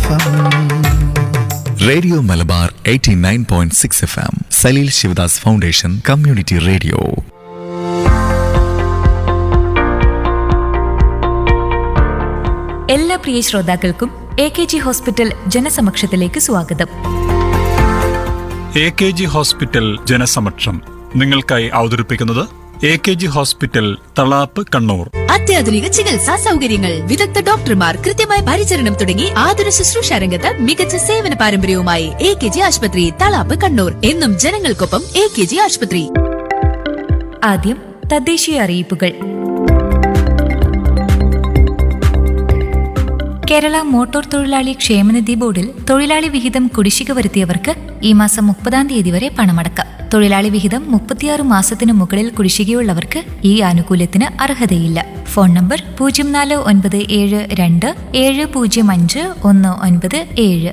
M radio Malabar 89.6 F M Saleel Shivadas foundation community radio എല്ലാ പ്രിയ ശ്രോതാക്കൾക്കും എ കെ ജി ഹോസ്പിറ്റൽ ജനസമക്ഷത്തിലേക്ക് സ്വാഗതം എ കെ ജി ഹോസ്പിറ്റൽ ജനസമക്ഷം നിങ്ങൾക്കായി അവതരിപ്പിക്കുന്നത് A K G hospital Thalap Kannur അത്യാധുനിക ചികിത്സാ സൗകര്യങ്ങൾ വിദഗ്ധ ഡോക്ടർമാർ കൃത്യമായ പരിചരണം തുടങ്ങി ആതുര ശുശ്രൂഷ രംഗത്ത് മികച്ച സേവന പാരമ്പര്യവുമായി എ കെ ജി ആശുപത്രി തളാപ്പ് കണ്ണൂർ എന്നും ജനങ്ങൾക്കൊപ്പം എ കെ ജി ആശുപത്രി ആദ്യം തദ്ദേശീയ അറിയിപ്പുകൾ കേരള മോട്ടോർ തൊഴിലാളി ക്ഷേമനിധി ബോർഡിൽ തൊഴിലാളി വിഹിതം കുടിശ്ശിക വരുത്തിയവർക്ക് ഈ മാസം മുപ്പതാം തീയതി വരെ പണമടക്കാം തൊഴിലാളി വിഹിതം മുപ്പത്തിയാറ് മാസത്തിനു മുകളിൽ കുടിശ്ശികയുള്ളവർക്ക് ഈ ആനുകൂല്യത്തിന് അർഹതയില്ല ഫോൺ നമ്പർ പൂജ്യം നാല് ഒൻപത് ഏഴ് രണ്ട് ഏഴ് പൂജ്യം അഞ്ച് ഒന്ന് ഒൻപത് ഏഴ്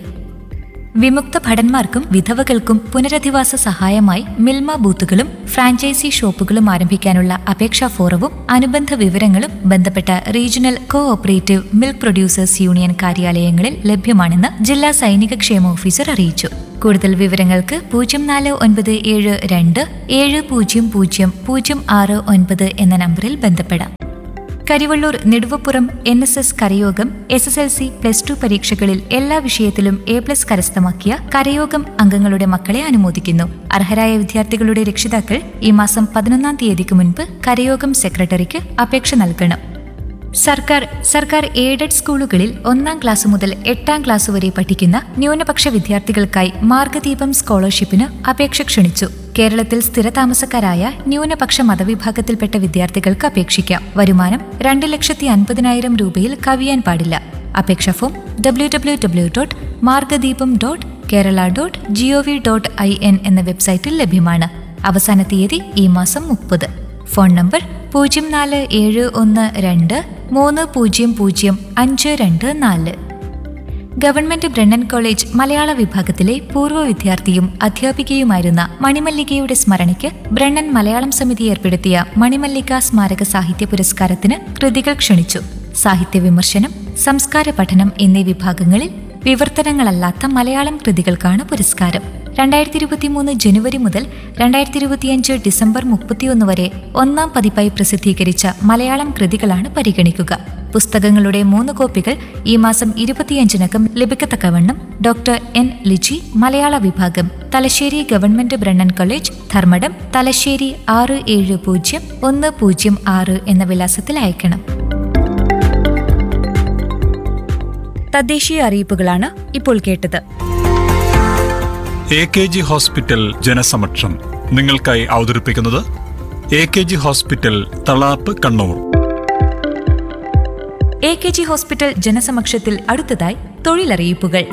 വിമുക്ത ഭടന്മാർക്കും വിധവകൾക്കും പുനരധിവാസ സഹായമായി മിൽമ ബൂത്തുകളും ഫ്രാഞ്ചൈസി ഷോപ്പുകളും ആരംഭിക്കാനുള്ള അപേക്ഷാ ഫോറവും അനുബന്ധ വിവരങ്ങളും ബന്ധപ്പെട്ട regional co operative milk producers union കാര്യാലയങ്ങളിൽ ലഭ്യമാണെന്ന് ജില്ലാ സൈനിക ക്ഷേമ ഓഫീസർ അറിയിച്ചു കൂടുതൽ വിവരങ്ങൾക്ക് പൂജ്യം നാല് ഒൻപത് ഏഴ് രണ്ട് ഏഴ് പൂജ്യം പൂജ്യം പൂജ്യം ആറ് ഒൻപത് എന്ന നമ്പറിൽ ബന്ധപ്പെടാം Karivellur Neduvappuram N S S കരയോഗം S S L C plus two പരീക്ഷകളിൽ എല്ലാ വിഷയത്തിലും എ പ്ലസ് കരസ്ഥമാക്കിയ കരയോഗം അംഗങ്ങളുടെ മക്കളെ അനുമോദിക്കുന്നു അർഹരായ വിദ്യാർത്ഥികളുടെ രക്ഷിതാക്കൾ ഈ മാസം പതിനൊന്നാം തീയതിക്ക് മുൻപ് കരയോഗം സെക്രട്ടറിക്ക് അപേക്ഷ നൽകണം സർക്കാർ സർക്കാർ എയ്ഡഡ് സ്കൂളുകളിൽ ഒന്നാം ക്ലാസ് മുതൽ എട്ടാം ക്ലാസ് വരെ പഠിക്കുന്ന ന്യൂനപക്ഷ വിദ്യാർത്ഥികൾക്കായി മാർഗദീപം സ്കോളർഷിപ്പിന് അപേക്ഷ ക്ഷണിച്ചു കേരളത്തിൽ സ്ഥിരതാമസക്കാരായ ന്യൂനപക്ഷ മതവിഭാഗത്തിൽപ്പെട്ട വിദ്യാർത്ഥികൾക്ക് അപേക്ഷിക്കാം വരുമാനം രണ്ട് ലക്ഷത്തി അൻപതിനായിരം രൂപയിൽ കവിയാൻ പാടില്ല അപേക്ഷ form W W W dot Margadeepam dot Kerala dot G O V dot I N എന്ന വെബ്സൈറ്റിൽ ലഭ്യമാണ് അവസാന തീയതി ഈ മാസം മുപ്പത് ഫോൺ നമ്പർ പൂജ്യം നാല് ഏഴ് ഒന്ന് രണ്ട് മൂന്ന് പൂജ്യം പൂജ്യം അഞ്ച് രണ്ട് നാല് ഗവൺമെന്റ് ബ്രണ്ണൻ കോളേജ് മലയാള വിഭാഗത്തിലെ പൂർവ്വ വിദ്യാർത്ഥിയും അധ്യാപികയുമായിരുന്ന മണിമല്ലികയുടെ സ്മരണയ്ക്ക് ബ്രണ്ണൻ മലയാളം സമിതി ഏർപ്പെടുത്തിയ മണിമല്ലിക സ്മാരക സാഹിത്യ പുരസ്കാരത്തിന് കൃതികൾ ക്ഷണിച്ചു സാഹിത്യ വിമർശനം സംസ്കാര പഠനം എന്നീ വിഭാഗങ്ങളിൽ വിവർത്തനങ്ങളല്ലാത്ത മലയാളം കൃതികൾക്കാണ് പുരസ്കാരം രണ്ടായിരത്തി ഇരുപത്തിമൂന്ന് ജനുവരി മുതൽ രണ്ടായിരത്തി ഇരുപത്തിയഞ്ച് ഡിസംബർ മുപ്പത്തിയൊന്ന് വരെ ഒന്നാം പതിപ്പായി പ്രസിദ്ധീകരിച്ച മലയാളം കൃതികളാണ് പരിഗണിക്കുക പുസ്തകങ്ങളുടെ മൂന്ന് കോപ്പികൾ ഈ മാസം ഇരുപത്തിയഞ്ചിനകം ലഭിക്കത്തക്കവണ്ണം ഡോക്ടർ എൻ ലിജി മലയാള വിഭാഗം തലശ്ശേരി ഗവൺമെന്റ് ബ്രണ്ണൻ കോളേജ് ധർമ്മടം തലശ്ശേരി ആറ് ഏഴ് പൂജ്യം ഒന്ന് പൂജ്യം ആറ് എന്ന വിലാസത്തിൽ അയക്കണം തദ്ദേശീയ അറിയിപ്പുകളാണ് ഇപ്പോൾ കേട്ടത് എ കെ ജി ഹോസ്പിറ്റൽ ജനസമക്ഷം നിങ്ങൾക്കായി അവതരിപ്പിക്കുന്നത് A K G hospital Thalap Kannur A K G hospital ജനസമക്ഷത്തിൽ അടുത്തതായി തൊഴിലറിയിപ്പുകൾ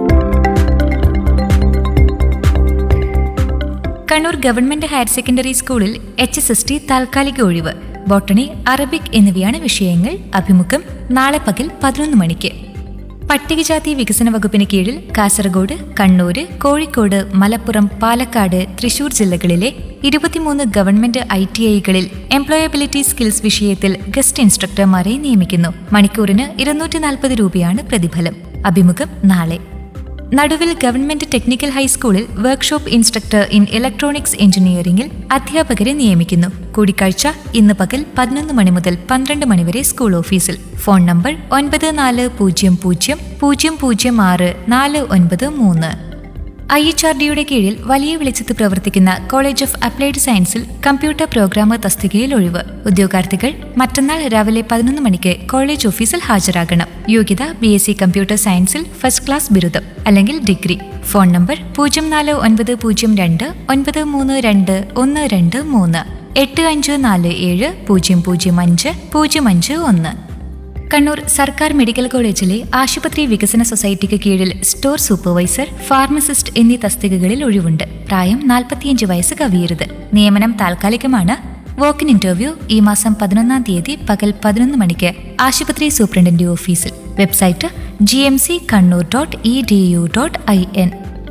കണ്ണൂർ ഗവൺമെന്റ് ഹയർ സെക്കൻഡറി സ്കൂളിൽ എച്ച് എസ് എസ് ടി താൽക്കാലിക ഒഴിവ് ബോട്ടണി അറബിക് എന്നിവയാണ് വിഷയങ്ങൾ അഭിമുഖം നാളെ പകൽ പതിനൊന്ന് മണിക്ക് പട്ടികജാതി വികസന വകുപ്പിന് കീഴിൽ കാസർഗോഡ് കണ്ണൂര് കോഴിക്കോട് മലപ്പുറം പാലക്കാട് തൃശൂർ ജില്ലകളിലെ ഇരുപത്തിമൂന്ന് ഗവൺമെന്റ് ഐ ടി ഐകളിൽ എംപ്ലോയബിലിറ്റി സ്കിൽസ് വിഷയത്തിൽ ഗസ്റ്റ് ഇൻസ്ട്രക്ടർമാരെ നിയമിക്കുന്നു മണിക്കൂറിന് ഇരുന്നൂറ്റി നാൽപ്പത് രൂപയാണ് പ്രതിഫലം അഭിമുഖം നാളെ നടുവിൽ ഗവൺമെന്റ് ടെക്നിക്കൽ ഹൈസ്കൂളിൽ വർക്ക്ഷോപ്പ് ഇൻസ്ട്രക്ടർ ഇൻ ഇലക്ട്രോണിക്സ് എഞ്ചിനീയറിംഗിൽ അധ്യാപകരെ നിയമിക്കുന്നു കൂടിക്കാഴ്ച ഇന്ന് പകൽ പതിനൊന്ന് മണി മുതൽ പന്ത്രണ്ട് മണിവരെ സ്കൂൾ ഓഫീസിൽ ഫോൺ നമ്പർ ഒൻപത് നാല് പൂജ്യം പൂജ്യം പൂജ്യം പൂജ്യം ആറ് നാല് ഒൻപത് മൂന്ന് ഐ എച്ച് ആർ ഡിയുടെ കീഴിൽ വലിയ വെളിച്ചത്ത് പ്രവർത്തിക്കുന്ന കോളേജ് ഓഫ് അപ്ലൈഡ് സയൻസിൽ കമ്പ്യൂട്ടർ പ്രോഗ്രാമർ തസ്തികയിൽ ഒഴിവ് ഉദ്യോഗാർത്ഥികൾ മറ്റന്നാൾ രാവിലെ പതിനൊന്ന് മണിക്ക് കോളേജ് ഓഫീസിൽ ഹാജരാകണം യോഗ്യത ബി എസ് സി കമ്പ്യൂട്ടർ സയൻസിൽ ഫസ്റ്റ് ക്ലാസ് ബിരുദം അല്ലെങ്കിൽ ഡിഗ്രി ഫോൺ നമ്പർ പൂജ്യം നാല് ഒൻപത് പൂജ്യം രണ്ട് ഒൻപത് മൂന്ന് രണ്ട് ഒന്ന് രണ്ട് മൂന്ന് എട്ട് അഞ്ച് നാല് ഏഴ് പൂജ്യം പൂജ്യം അഞ്ച് പൂജ്യം അഞ്ച് ഒന്ന് കണ്ണൂർ സർക്കാർ മെഡിക്കൽ കോളേജിലെ ആശുപത്രി വികസന സൊസൈറ്റിക്ക് കീഴിൽ സ്റ്റോർ സൂപ്പർവൈസർ ഫാർമസിസ്റ്റ് എന്നീ തസ്തികകളിൽ ഒഴിവുണ്ട് പ്രായം നാൽപ്പത്തിയഞ്ച് വയസ്സ് കവിയരുത് നിയമനം താൽക്കാലികമാണ് വോക്കിൻ ഇന്റർവ്യൂ ഈ മാസം പതിനൊന്നാം തീയതി പകൽ പതിനൊന്ന് മണിക്ക് ആശുപത്രി സൂപ്രണ്ടിന്റെ ഓഫീസിൽ website G M C Kannur dot E D U dot I N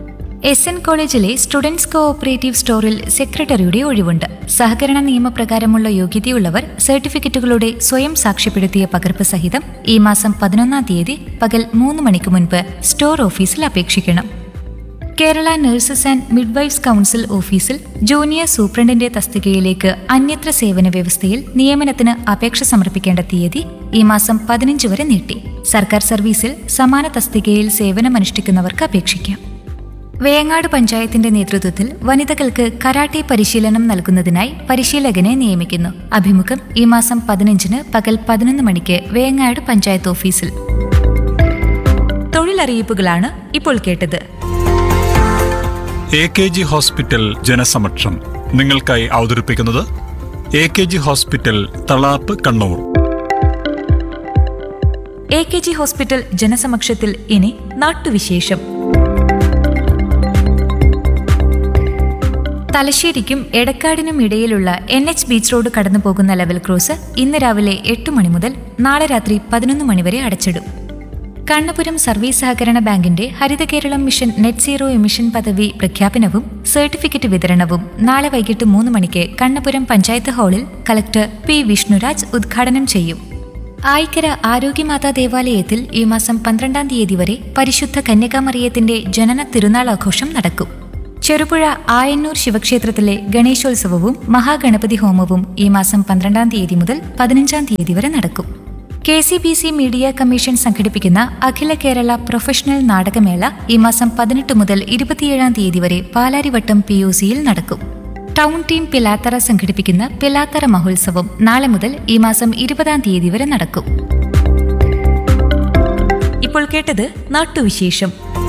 S N കോളേജിലെ സ്റ്റുഡൻസ് കോഓപ്പറേറ്റീവ് സ്റ്റോറിൽ സെക്രട്ടറിയുടെ ഒഴിവുണ്ട് സഹകരണ നിയമപ്രകാരമുള്ള യോഗ്യതയുള്ളവർ സർട്ടിഫിക്കറ്റുകളുടെ സ്വയം സാക്ഷ്യപ്പെടുത്തിയ പകർപ്പ് സഹിതം ഈ മാസം പതിനൊന്നാം തീയതി പകൽ മൂന്ന് മണിക്ക് മുൻപ് സ്റ്റോർ ഓഫീസിൽ അപേക്ഷിക്കണം Kerala nurses and midwifes council ഓഫീസിൽ ജൂനിയർ സൂപ്രണ്ടിന്റെ തസ്തികയിലേക്ക് അന്യത്ര സേവന വ്യവസ്ഥയിൽ നിയമനത്തിന് അപേക്ഷ സമർപ്പിക്കേണ്ട തീയതി ഈ മാസം പതിനഞ്ച് വരെ നീട്ടി സർക്കാർ സർവീസിൽ സമാന തസ്തികയിൽ സേവനമനുഷ്ഠിക്കുന്നവർക്ക് അപേക്ഷിക്കാം വേങ്ങാട് പഞ്ചായത്തിന്റെ നേതൃത്വത്തിൽ വനിതകൾക്ക് കരാട്ടെ പരിശീലനം നൽകുന്നതിനായി പരിശീലകനെ നിയമിക്കുന്നു അഭിമുഖം ഈ മാസം പതിനഞ്ചിന് പകൽ പതിനൊന്ന് മണിക്ക് വേങ്ങാട് പഞ്ചായത്ത് ഓഫീസിൽ തൊഴിലറിയിപ്പുകളാണ് ഇപ്പോൾ കേട്ടത് എ കെ ജി ഹോസ്പിറ്റൽ ജനസമക്ഷം നിങ്ങൾക്കായി അവതരിപ്പിക്കുന്നത് A K G hospital Thalap Kannur A K G hospital ജനസമക്ഷത്തിൽ ഇനി നാട്ടുവിശേഷം തലശ്ശേരിക്കും എടക്കാടിനും ഇടയിലുള്ള എൻ എച്ച് ബീച്ച് റോഡ് കടന്നു പോകുന്ന ലെവൽ ക്രോസ് ഇന്ന് രാവിലെ എട്ട് മണി മുതൽ നാളെ രാത്രി പതിനൊന്ന് മണിവരെ അടച്ചിടും കണ്ണപുരം സർവീസ് സഹകരണ ബാങ്കിന്റെ Haritha Keralam mission net zero emission പദവി പ്രഖ്യാപനവും സർട്ടിഫിക്കറ്റ് വിതരണവും നാളെ വൈകിട്ട് മൂന്ന് മണിക്ക് കണ്ണപുരം പഞ്ചായത്ത് ഹാളിൽ കലക്ടർ പി വിഷ്ണുരാജ് ഉദ്ഘാടനം ചെയ്യും ആയിക്കര ആരോഗ്യമാതാ ദേവാലയത്തിൽ ഈ മാസം പന്ത്രണ്ടാം തീയതി വരെ പരിശുദ്ധ കന്യകാമറിയത്തിന്റെ ജനന തിരുനാൾ ആഘോഷം നടക്കും ചെറുപുഴ ആയന്നൂർ ശിവക്ഷേത്രത്തിലെ ഗണേശോത്സവവും മഹാഗണപതി ഹോമവും ഈ മാസം പന്ത്രണ്ടാം തീയതി മുതൽ പതിനഞ്ചാം തീയതി വരെ നടക്കും K C B C media commission സംഘടിപ്പിക്കുന്ന അഖില കേരള പ്രൊഫഷണൽ നാടകമേള ഈ മാസം പതിനെട്ട് മുതൽ ഇരുപത്തിയേഴാം തീയതി വരെ പാലാരിവട്ടം പി ഒ സിയിൽ നടക്കും ടൗൺ ടീം പിലാത്തറ സംഘടിപ്പിക്കുന്ന പിലാത്തറ മഹോത്സവം നാളെ മുതൽ ഈ മാസം ഇരുപതാം തീയതി വരെ നടക്കും ഇപ്പോൾ കേട്ടത് നാട്ടുവിശേഷം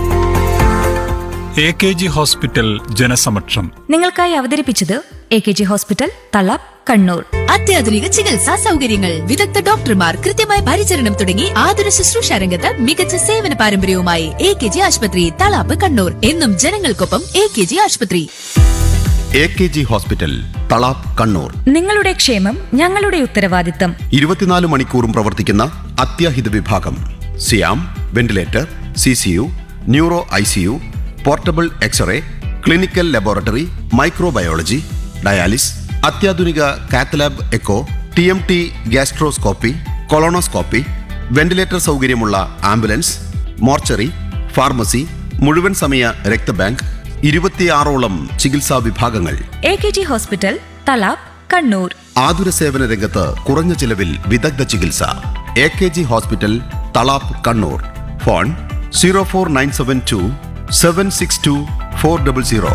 എ കെ ജി ഹോസ്പിറ്റൽ ജനസമക്ഷം നിങ്ങൾക്കായി അവതരിപ്പിച്ചത് A K G hospital Thalap Kannur അത്യാധുനിക ചികിത്സാ സൗകര്യങ്ങൾ വിദഗ്ധ ഡോക്ടർമാർ കൃത്യമായ പരിചരണം തുടങ്ങി ആതുര ശുശ്രൂഷ രംഗത്ത് മികച്ച സേവന പാരമ്പര്യവുമായി എ കെ ജി ആശുപത്രി തളാപ്പ് കണ്ണൂർ എന്നും ജനങ്ങൾക്കൊപ്പം എ കെ ജി ആശുപത്രി A K G hospital Thalap Kannur നിങ്ങളുടെ ക്ഷേമം ഞങ്ങളുടെ ഉത്തരവാദിത്തം ഇരുപത്തിനാല് മണിക്കൂറും പ്രവർത്തിക്കുന്ന അത്യാഹിത വിഭാഗം സിയാം ventilator C C U neuro I C U portable x-ray clinical laboratory microbiology dialysis അത്യാധുനിക cath lab echo T M T gastroscopy colonoscopy ventilator സൗകര്യമുള്ള ആംബുലൻസ് മോർച്ചറി ഫാർമസി മുഴുവൻ സമയ രക്തബാങ്ക് ഇരുപത്തിയാറോളം ചികിത്സാ വിഭാഗങ്ങൾ A K G hospital Thalap Kannur ആതുര സേവന രംഗത്ത് കുറഞ്ഞ ചിലവിൽ വിദഗ്ധ ചികിത്സ A K G hospital Thalap Kannur phone zero four nine seven two seven six two four double zero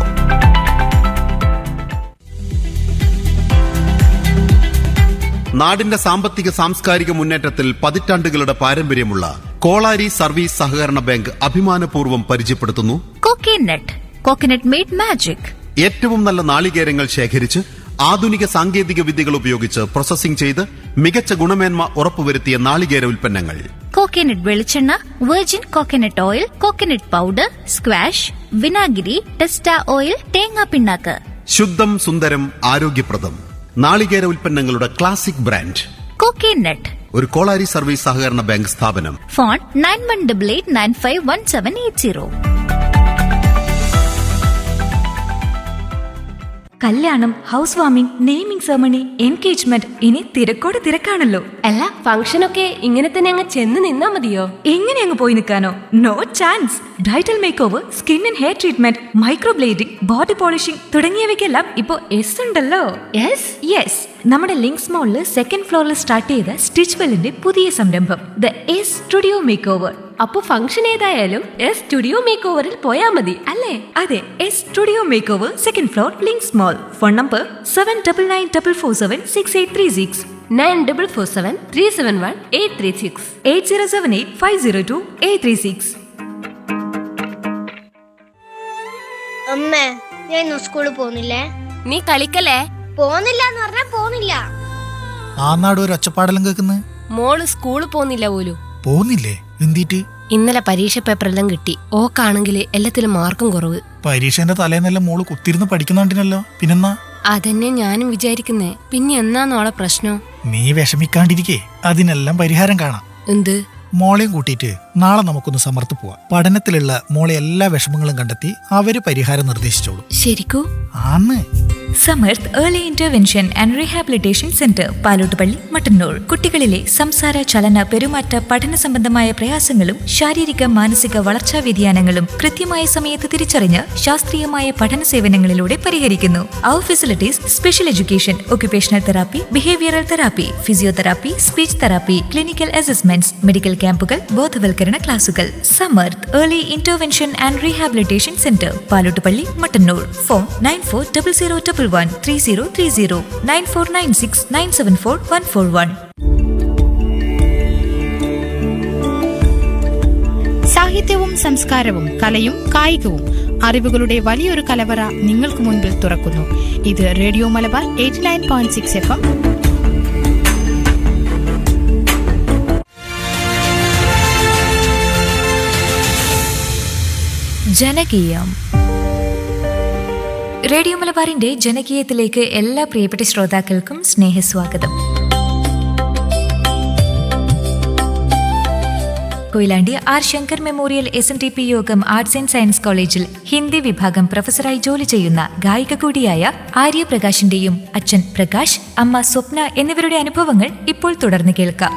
നാടിന്റെ സാമ്പത്തിക സാംസ്കാരിക മുന്നേറ്റത്തിൽ പതിറ്റാണ്ടുകളുടെ പാരമ്പര്യമുള്ള കോളാരി സർവീസ് സഹകരണ ബാങ്ക് അഭിമാനപൂർവ്വം പരിചയപ്പെടുത്തുന്നു കോക്കനട്ട് കോക്കനട്ട് മെയ്ഡ് മാജിക് ഏറ്റവും നല്ല നാളികേരങ്ങൾ ശേഖരിച്ച് ആധുനിക സാങ്കേതിക വിദ്യകൾ ഉപയോഗിച്ച് പ്രോസസ്സിംഗ് ചെയ്ത് മികച്ച ഗുണമേന്മ ഉറപ്പുവരുത്തിയ നാളികേര ഉൽപ്പന്നങ്ങൾ കോക്കനട്ട് വെളിച്ചെണ്ണ virgin coconut oil coconut powder squash വിനാഗിരി ടെസ്റ്റ ഓയിൽ തേങ്ങാ പിണ്ണാക്ക് ശുദ്ധം സുന്ദരം ആരോഗ്യപ്രദം നാളികേര ഉൽപ്പന്നങ്ങളുടെ ക്ലാസിക് ബ്രാൻഡ് കോക്കനട്ട് ഒരു കോളാരി സർവീസ് സഹകരണ ബാങ്ക് സ്ഥാപനം phone nine one double eight nine five one seven eight zero കല്യാണം house warming naming ceremony engagement ഇനി തിരക്കോട് തിരക്കാണല്ലോ അല്ല ഫംഗ്ഷനൊക്കെ ഇങ്ങനെ തന്നെ അങ്ങ് ചെന്ന് നിന്നാ മതിയോ എങ്ങനെ അങ്ങ് പോയി നിൽക്കാനോ no chance bridal make over skin and hair treatment microblading body polishing തുടങ്ങിയവയ്ക്കെല്ലാം ഇപ്പോ എസ് ഉണ്ടല്ലോ യെസ് യെസ് നമ്മുടെ ലിങ്ക്സ് മോളിൽ സെക്കൻഡ് ഫ്ലോറിൽ സ്റ്റാർട്ട് ചെയ്ത സ്റ്റിച്ച് വെല്ലിന്റെ പുതിയ സംരംഭം the S studio make over അപ്പൊ ഫംഗ്ഷൻ ഏതായാലും എസ് സ്റ്റുഡിയോ മേക്ക് ഓവറിൽ പോയാ മതി അല്ലേ അതെ S studio make over second floor Links mall phone number seven double nine double four seven six eight three six nine double four seven three seven one eight three six eight zero seven eight five zero two eight three six അമ്മേ ഞാൻ ഇന്ന് സ്കൂളിൽ പോകുന്നില്ലേ നീ കളിക്കല്ലേ പോകുന്നില്ല എന്ന് പറഞ്ഞാ പോകുന്നില്ല ആ നാട് ഒരു ഒച്ചപ്പാടെല്ലാം കേൾക്കുന്നത് മോള് സ്കൂളിൽ പോന്നില്ല പോലും പോന്നില്ലേ എന്തിട്ട് ഇന്നലെ പരീക്ഷ പേപ്പറെല്ലാം കിട്ടി ഓക്കാണെങ്കിൽ എല്ലാത്തിലും മാർക്കും കുറവ് പരീക്ഷേന്റെ തലേന്നെല്ലാം മോള് കുത്തിരുന്ന് പഠിക്കുന്നുണ്ടിനല്ലോ പിന്നെന്നാ അതന്നെ ഞാനും വിചാരിക്കുന്നേ പിന്നെ എന്നാന്നോളെ പ്രശ്നം നീ വിഷമിക്കാണ്ടിരിക്കേ അതിനെല്ലാം പരിഹാരം കാണാം എന്ത് മോളെയും കൂട്ടിയിട്ട് നാളെ നമുക്കൊന്ന് സമർത്ത് പോവാം പഠനത്തിലുള്ള മോളെ എല്ലാ വിഷമങ്ങളും കണ്ടെത്തി അവര് പരിഹാരം നിർദ്ദേശിച്ചോളൂ ശരിക്കൂ ആന്ന് Samarth early intervention and rehabilitation centre Palottupalli Mattannur കുട്ടികളിലെ സംസാര ചലന പെരുമാറ്റ പഠന സംബന്ധമായ പ്രയാസങ്ങളും ശാരീരിക മാനസിക വളർച്ചാ വ്യതിയാനങ്ങളും കൃത്യമായ സമയത്ത് തിരിച്ചറിഞ്ഞ് ശാസ്ത്രീയമായ പഠന സേവനങ്ങളിലൂടെ പരിഹരിക്കുന്നു അവർ facilities special education occupational therapy behavioural therapy physiotherapy speech therapy clinical assessments medical ക്യാമ്പുകൾ ബോധവൽക്കരണ ക്ലാസുകൾ Samarth early intervention and rehabilitation centre Palottupalli Mattannur phone nine four double zero double one three zero three zero nine four nine six nine seven four one four one സാഹിത്യവും സംസ്കാരവും കലയും കായികവും അറിവുകളുടെ വലിയൊരു കലവറ നിങ്ങൾക്ക് മുൻപിൽ തുറക്കുന്നു ഇത് radio Malabar eighty nine point six F M ജനകീയം റേഡിയോ മലബാറിന്റെ ജനകീയത്തിലേക്ക് എല്ലാ പ്രിയപ്പെട്ട ശ്രോതാക്കൾക്കും സ്നേഹസ്വാഗതം Koyilandy R Shankar memorial S N D P Yogam arts and science കോളേജിൽ ഹിന്ദി വിഭാഗം പ്രൊഫസറായി ജോലി ചെയ്യുന്ന ഗായിക കൂടിയായ ആര്യ പ്രകാശിന്റെയും അച്ഛൻ പ്രകാശ് അമ്മ സ്വപ്ന എന്നിവരുടെ അനുഭവങ്ങൾ ഇപ്പോൾ തുടർന്ന് കേൾക്കാം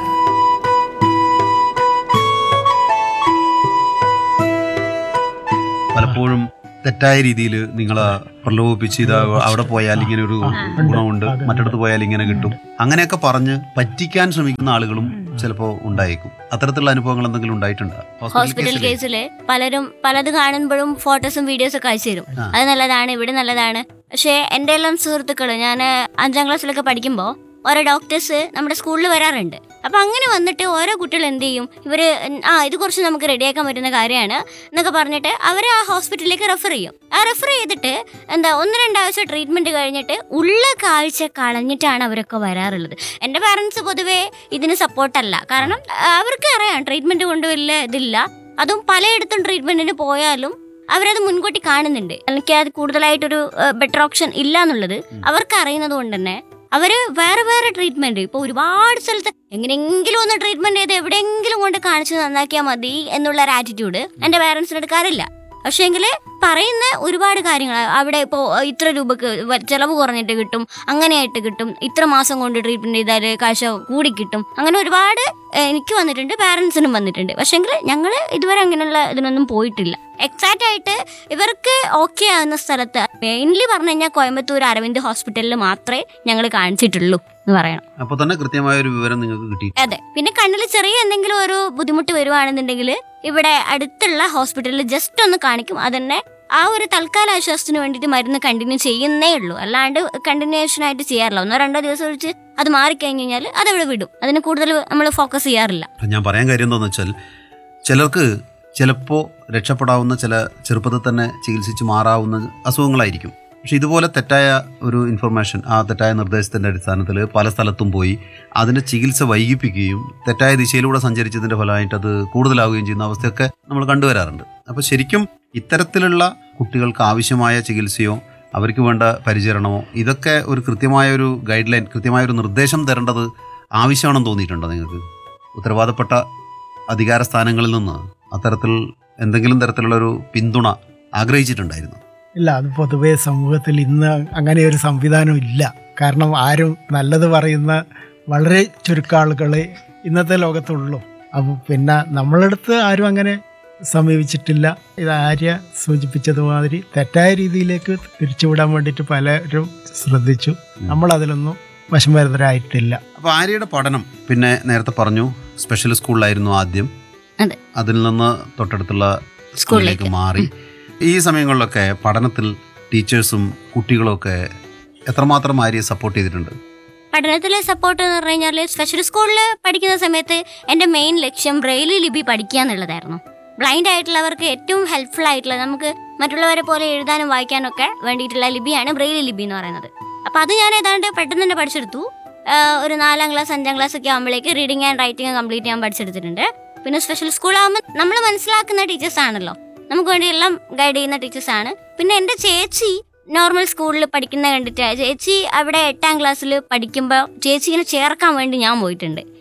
പലപ്പോഴും തെറ്റായ രീതിയിൽ നിങ്ങളെ പ്രലോഭിപ്പിച്ച് ഇത് അവിടെ പോയാൽ ഇങ്ങനെ ഒരു ഗുണമുണ്ട് മറ്റിടത്ത് പോയാൽ ഇങ്ങനെ കിട്ടും അങ്ങനെയൊക്കെ പറഞ്ഞ് പറ്റിക്കാൻ ശ്രമിക്കുന്ന ആളുകളും ചിലപ്പോൾ ഉണ്ടായേക്കും അത്തരത്തിലുള്ള അനുഭവങ്ങൾ എന്തെങ്കിലും ഉണ്ടായിട്ടുണ്ടോ ഹോസ്പിറ്റൽ കേസില് പലരും പലത് കാണുമ്പോഴും ഫോട്ടോസും വീഡിയോസും ഒക്കെ അയച്ചു തരും ആ. അത് നല്ലതാണ് ഇവിടെ നല്ലതാണ് പക്ഷേ എൻ്റെ എല്ലാം സുഹൃത്തുക്കള് ഞാൻ അഞ്ചാം ക്ലാസ്സിലൊക്കെ പഠിക്കുമ്പോൾ ഓരോ ഡോക്ടേഴ്സ് നമ്മുടെ സ്കൂളിൽ വരാറുണ്ട് അപ്പൊ അങ്ങനെ വന്നിട്ട് ഓരോ കുട്ടികൾ എന്ത് ചെയ്യും ഇവര് ആ ഇത് കുറച്ച് നമുക്ക് റെഡിയാക്കാൻ പറ്റുന്ന കാര്യമാണ് എന്നൊക്കെ പറഞ്ഞിട്ട് അവരെ ആ ഹോസ്പിറ്റലിലേക്ക് റെഫർ ചെയ്യും ആ റെഫർ ചെയ്തിട്ട് എന്താ ഒന്ന് രണ്ടാഴ്ച ട്രീറ്റ്മെന്റ് കഴിഞ്ഞിട്ട് ഉള്ള കാഴ്ച കളഞ്ഞിട്ടാണ് അവരൊക്കെ വരാറുള്ളത് എൻ്റെ പാരൻസ് പൊതുവേ ഇതിന് സപ്പോർട്ടല്ല കാരണം ആ, അവർക്ക് അറിയാം ട്രീറ്റ്മെന്റ് കൊണ്ട് വലിയ ഇതില്ല അതും പലയിടത്തും ട്രീറ്റ്മെന്റിന് പോയാലും അവരത് മുൻകൂട്ടി കാണുന്നുണ്ട് എനിക്ക് അത് കൂടുതലായിട്ടൊരു ബെറ്റർ ഓപ്ഷൻ ഇല്ല എന്നുള്ളത് അവർക്ക് അറിയുന്നത് കൊണ്ട് തന്നെ അവര് വേറെ വേറെ ട്രീറ്റ്മെന്റ് ഇപ്പൊ ഒരുപാട് സ്ഥലത്ത് എങ്ങനെയെങ്കിലും ഒന്ന് ട്രീറ്റ്മെന്റ് ചെയ്ത് എവിടെയെങ്കിലും കൊണ്ട് കാണിച്ച് നന്നാക്കിയാൽ മതി എന്നുള്ള ഒരു ആറ്റിറ്റ്യൂഡ് എന്റെ പാരന്റ്സിന് എടുക്കാറില്ല പക്ഷേങ്കിൽ പറയുന്ന ഒരുപാട് കാര്യങ്ങൾ അവിടെ ഇപ്പോൾ ഇത്ര രൂപക്ക് വ- ചെലവ് കുറഞ്ഞിട്ട് കിട്ടും അങ്ങനെയായിട്ട് കിട്ടും ഇത്ര മാസം കൊണ്ട് ട്രീറ്റ്മെന്റ് ചെയ്താൽ കാശ് കൂടി കിട്ടും അങ്ങനെ ഒരുപാട് ഏഹ്, എനിക്ക് വന്നിട്ടുണ്ട് പാരൻസിനും വന്നിട്ടുണ്ട് പക്ഷേങ്കിൽ ഞങ്ങൾ ഇതുവരെ അങ്ങനെയുള്ള ഇതിനൊന്നും പോയിട്ടില്ല എക്സാക്റ്റ് ആയിട്ട് ഇവർക്ക് ഓക്കെ ആവുന്ന സ്ഥലത്ത് മെയിൻലി പറഞ്ഞു കഴിഞ്ഞാൽ കോയമ്പത്തൂർ അരവിന്ദ് ഹോസ്പിറ്റലിൽ മാത്രമേ ഞങ്ങൾ കാണിച്ചിട്ടുള്ളൂ എന്ന് പറയണം അപ്പൊ തന്നെ കൃത്യമായ ഒരു വിവരം നിങ്ങൾക്ക് കിട്ടി അതെ പിന്നെ കണ്ണിൽ ചെറിയ എന്തെങ്കിലും ഒരു ബുദ്ധിമുട്ട് വരുവാണെന്നുണ്ടെങ്കിൽ ഇവിടെ അടുത്തുള്ള ഹോസ്പിറ്റലിൽ ജസ്റ്റ് ഒന്ന് കാണിക്കും അതന്നെ ആ ഒരു തൽക്കാല ആശ്വാസത്തിന് വേണ്ടിയിട്ട് മരുന്ന് കണ്ടിന്യൂ ചെയ്യുന്നേ ഉള്ളൂ അല്ലാണ്ട് കണ്ടിന്യൂഷൻ ആയിട്ട് ചെയ്യാറില്ല ഒന്നോ രണ്ടോ ദിവസം ഒഴിച്ച് അത് മാറിക്കഴിഞ്ഞ് കഴിഞ്ഞാൽ അതവിടെ വിടും അതിന് കൂടുതൽ നമ്മൾ ഫോക്കസ് ചെയ്യാറില്ല ഞാൻ പറയാൻ കാര്യം എന്താണെന്ന് വെച്ചാൽ ചിലർക്ക് ചിലപ്പോൾ രക്ഷപ്പെടാവുന്ന ചില ചെറുപ്പത്തിൽ തന്നെ ചികിത്സിച്ച് മാറാവുന്ന അസുഖങ്ങളായിരിക്കും പക്ഷെ ഇതുപോലെ തെറ്റായ ഒരു ഇൻഫർമേഷൻ ആ തെറ്റായ നിർദ്ദേശത്തിൻ്റെ അടിസ്ഥാനത്തിൽ പല സ്ഥലത്തും പോയി അതിൻ്റെ ചികിത്സ വൈകിപ്പിക്കുകയും തെറ്റായ ദിശയിലൂടെ സഞ്ചരിച്ചതിൻ്റെ ഫലമായിട്ട് അത് കൂടുതലാവുകയും ചെയ്യുന്ന അവസ്ഥയൊക്കെ നമ്മൾ കണ്ടുവരാറുണ്ട് അപ്പോൾ ശരിക്കും ഇത്തരത്തിലുള്ള കുട്ടികൾക്ക് ആവശ്യമായ ചികിത്സയോ അവർക്ക് വേണ്ട പരിചരണമോ ഇതൊക്കെ ഒരു കൃത്യമായ ഒരു ഗൈഡ് ലൈൻ കൃത്യമായ ഒരു നിർദ്ദേശം തരേണ്ടത് ആവശ്യമാണെന്ന് തോന്നിയിട്ടുണ്ടോ നിങ്ങൾക്ക് ഉത്തരവാദപ്പെട്ട അധികാര സ്ഥാനങ്ങളിൽ നിന്ന് അത്തരത്തിൽ എന്തെങ്കിലും തരത്തിലുള്ള ഒരു പിന്തുണ ആഗ്രഹിച്ചിട്ടുണ്ടായിരുന്നു ഇല്ല അത് പൊതുവേ സമൂഹത്തിൽ ഇന്ന് അങ്ങനെ ഒരു സംവിധാനം ഇല്ല കാരണം ആരും നല്ലത് പറയുന്ന വളരെ ചുരുക്കം ആളുകളെ ഇന്നത്തെ ലോകത്തുള്ളൂ അപ്പോൾ പിന്നെ നമ്മളടുത്ത് ആരും അങ്ങനെ സമീപിച്ചിട്ടില്ല ഇത് ആര്യ സൂചിപ്പിച്ചതുമാതിരി തെറ്റായ രീതിയിലേക്ക് തിരിച്ചുവിടാൻ വേണ്ടിയിട്ട് പലരും ശ്രദ്ധിച്ചു നമ്മൾ അതിലൊന്നും വശംവരുതരായിട്ടില്ല അപ്പോൾ ആര്യയുടെ പഠനം പിന്നെ നേരത്തെ പറഞ്ഞു സ്പെഷ്യൽ സ്കൂളിലായിരുന്നു ആദ്യം അതെ അതിൽ നിന്ന് തൊട്ടടുത്തുള്ള സ്കൂളിലേക്ക് മാറി ഈ സമയങ്ങളിലൊക്കെ പഠനത്തിൽ ടീച്ചേഴ്സും കുട്ടികളും ഒക്കെ എത്രമാത്രം ആര്യയെ സപ്പോർട്ട് ചെയ്തിട്ടുണ്ട് പഠനത്തിലെ സപ്പോർട്ട് എന്ന് പറഞ്ഞു കഴിഞ്ഞാൽ സ്പെഷ്യൽ സ്കൂളിൽ പഠിക്കുന്ന സമയത്ത് എൻ്റെ മെയിൻ ലക്ഷ്യം ബ്രെയിലി ലിപി പഠിക്കുക എന്നുള്ളതായിരുന്നു ബ്ലൈൻഡ് ആയിട്ടുള്ളവർക്ക് ഏറ്റവും ഹെൽപ്ഫുൾ ആയിട്ടുള്ള നമുക്ക് മറ്റുള്ളവരെ പോലെ എഴുതാനും വായിക്കാനും ഒക്കെ വേണ്ടിയിട്ടുള്ള ലിപിയാണ് ബ്രെയിലി ലിപി എന്ന് പറയുന്നത് അപ്പോൾ അത് ഞാൻ ഏതാണ്ട് പെട്ടെന്ന് തന്നെ പഠിച്ചെടുത്തു ആഹ് ഒരു നാലാം ക്ലാസ് അഞ്ചാം ക്ലാസ് ഒക്കെ ആകുമ്പോഴേക്ക് റീഡിങ് ആൻഡ് റൈറ്റിംഗ് കംപ്ലീറ്റ് ചെയ്യാൻ പഠിച്ചെടുത്തിട്ടുണ്ട് പിന്നെ സ്പെഷ്യൽ സ്കൂളാകുമ്പോൾ നമ്മൾ മനസ്സിലാക്കുന്ന ടീച്ചേഴ്സ് ആണല്ലോ നമുക്ക് വേണ്ടി എല്ലാം ഗൈഡ് ചെയ്യുന്ന ടീച്ചേഴ്സ് ആണ് പിന്നെ എൻ്റെ ചേച്ചി നോർമൽ സ്കൂളിൽ പഠിക്കുന്ന കണ്ടിട്ട് ചേച്ചി അവിടെ എട്ടാം ക്ലാസ്സിൽ പഠിക്കുമ്പോൾ ചേച്ചിനെ ചേർക്കാൻ വേണ്ടി ഞാൻ പോയിട്ടുണ്ട്